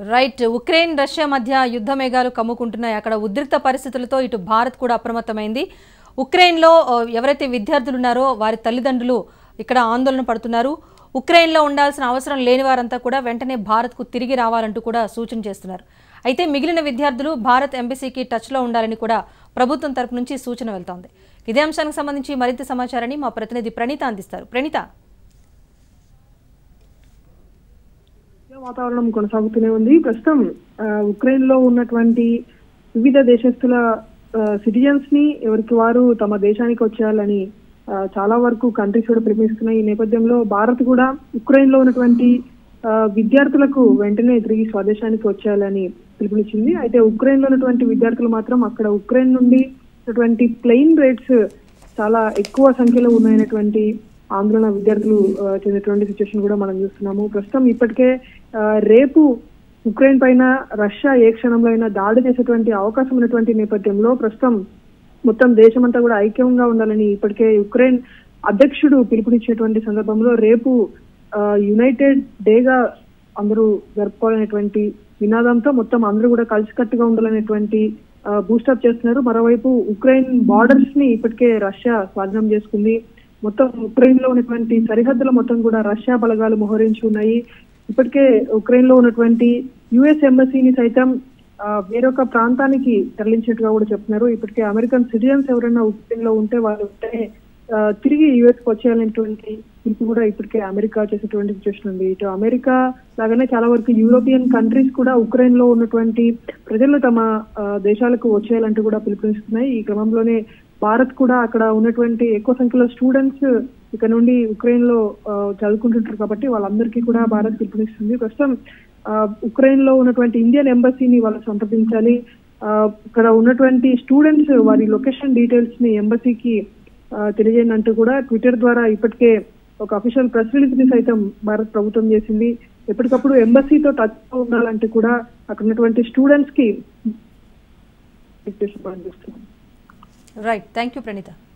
right Ukraine Russia మధ్య యుద్ధ మేఘాలు కమ్ముకుంటున్నాయి అక్కడ ఉద్రిక్త పరిస్థితులతో ఇటు భారత్ కూడా అప్రమత్తమైంది ఉక్రెయిన్లో ఆ, ఎవరైతే విద్యార్థులు ఉన్నారో వారి తల్లిదండ్రులు ఇక్కడ ఆందోళన పడుతున్నారు ఉక్రెయిన్లో ఉండాల్సిన అవసరం లేని వారంతా కూడా వెంటనే భారత్కు తిరిగి రావాలంటూ కూడా సూచన చేస్తున్నారు అయితే మిగిలిన విద్యార్థులు భారత్ ఎంబసీకి టచ్లో ఉండాలని కూడా ప్రభుత్వం తరపు నుంచి సూచన వెళ్తోంది ఇదే అంశానికి సంబంధించి మరింత సమాచారాన్ని మా ప్రతినిధి ప్రణీత అందిస్తారు ప్రణీత వాతావరణం కొనసాగుతూనే ఉంది ప్రస్తుతం ఆ, ఉక్రెయిన్ లో ఉన్నటువంటి వివిధ దేశస్తుల సిటిజన్స్ ని ఎవరికి వారు తమ దేశానికి వచ్చేయాలని ఆ, చాలా వరకు కంట్రీస్ కూడా పిలిపిస్తున్నాయి ఈ నేపథ్యంలో భారత్ కూడా ఉక్రెయిన్ లో ఉన్నటువంటి ఆ, విద్యార్థులకు వెంటనే తిరిగి స్వదేశానికి వచ్చేయాలని పిలుపునిచ్చింది అయితే ఉక్రెయిన్ లో ఉన్నటువంటి విద్యార్థులు మాత్రం అక్కడ ఉక్రెయిన్ నుండి ఉన్నటువంటి ప్లెయిన్ రేట్స్ చాలా ఎక్కువ సంఖ్యలో ఉన్నాయనేటువంటి ఆందోళన విద్యార్థులు ఆ, చెందినటువంటి సిచ్యువేషన్ కూడా మనం చూస్తున్నాము ప్రస్తుతం ఇప్పటికే ఆ, రేపు ఉక్రెయిన్ పైన రష్యా ఏ క్షణంలో అయినా దాడి చేసేటువంటి అవకాశం ఉన్నటువంటి నేపథ్యంలో ప్రస్తుతం మొత్తం దేశమంతా కూడా ఐక్యంగా ఉండాలని ఇప్పటికే ఉక్రెయిన్ అధ్యక్షుడు పిలుపునిచ్చినటువంటి సందర్భంలో రేపు ఆ, యునైటెడ్ డేగా అందరూ జరుపుకోవాలనేటువంటి నినాదంతో మొత్తం అందరూ కూడా కలిసికట్టుగా ఉండాలనేటువంటి బూస్టప్ చేస్తున్నారు మరోవైపు ఉక్రెయిన్ బార్డర్స్ ని ఇప్పటికే రష్యా స్వాధీనం చేసుకుంది మొత్తం ఉక్రెయిన్ లో ఉన్నటువంటి సరిహద్దుల మొత్తం కూడా రష్యా బలగాలు మోహరించి ఉన్నాయి ఇప్పటికే ఉక్రెయిన్ లో ఉన్నటువంటి యుఎస్ ఎంబసీని సైతం ఆ, వేరొక ప్రాంతానికి తరలించినట్టుగా కూడా చెప్తున్నారు ఇప్పటికే అమెరికన్ సిటిజన్స్ ఎవరైనా ఉక్రెయిన్ లో ఉంటే వాళ్ళు వెంటనే ఆ, తిరిగి యుఎస్ కి వచ్చేయాలనేటువంటి పిలుపు కూడా ఇప్పటికే అమెరికా చేసేటువంటి సిచ్యువేషన్ ఉంది ఇటు అమెరికా లాగానే చాలా వరకు యూరోపియన్ కంట్రీస్ కూడా ఉక్రెయిన్ లో ఉన్నటువంటి ప్రజలు తమ ఆ, దేశాలకు వచ్చేయాలంటూ కూడా పిలుపునిస్తున్నాయి ఈ క్రమంలోనే భారత్ కూడా అక్కడ ఉన్నటువంటి ఎక్కువ సంఖ్యలో స్టూడెంట్స్ ఇక్కడ నుండి ఉక్రెయిన్ లో ఆ, చదువుకుంటుంటారు కాబట్టి వాళ్ళందరికీ కూడా భారత్ పిలుపునిస్తుంది ప్రస్తుతం ఆ, ఉక్రెయిన్ లో ఉన్నటువంటి ఇండియన్ ఎంబసీని వాళ్ళు సంప్రదించాలి ఆ, ఇక్కడ ఉన్నటువంటి స్టూడెంట్స్ వారి లొకేషన్ డీటెయిల్స్ ని ఎంబసీకి ఆ, తెలియజేయండి అంటూ కూడా ట్విట్టర్ ద్వారా ఇప్పటికే ఒక అఫీషియల్ ప్రెస్ రిలీజ్ ని సైతం భారత్ ప్రభుత్వం చేసింది ఎప్పటికప్పుడు ఎంబసీతో టచ్ లో ఉండాలంటూ కూడా అక్కడ ఉన్నటువంటి స్టూడెంట్స్ కి చేస్తున్నాం రైట్ థ్యాంక్ యూ ప్రణీత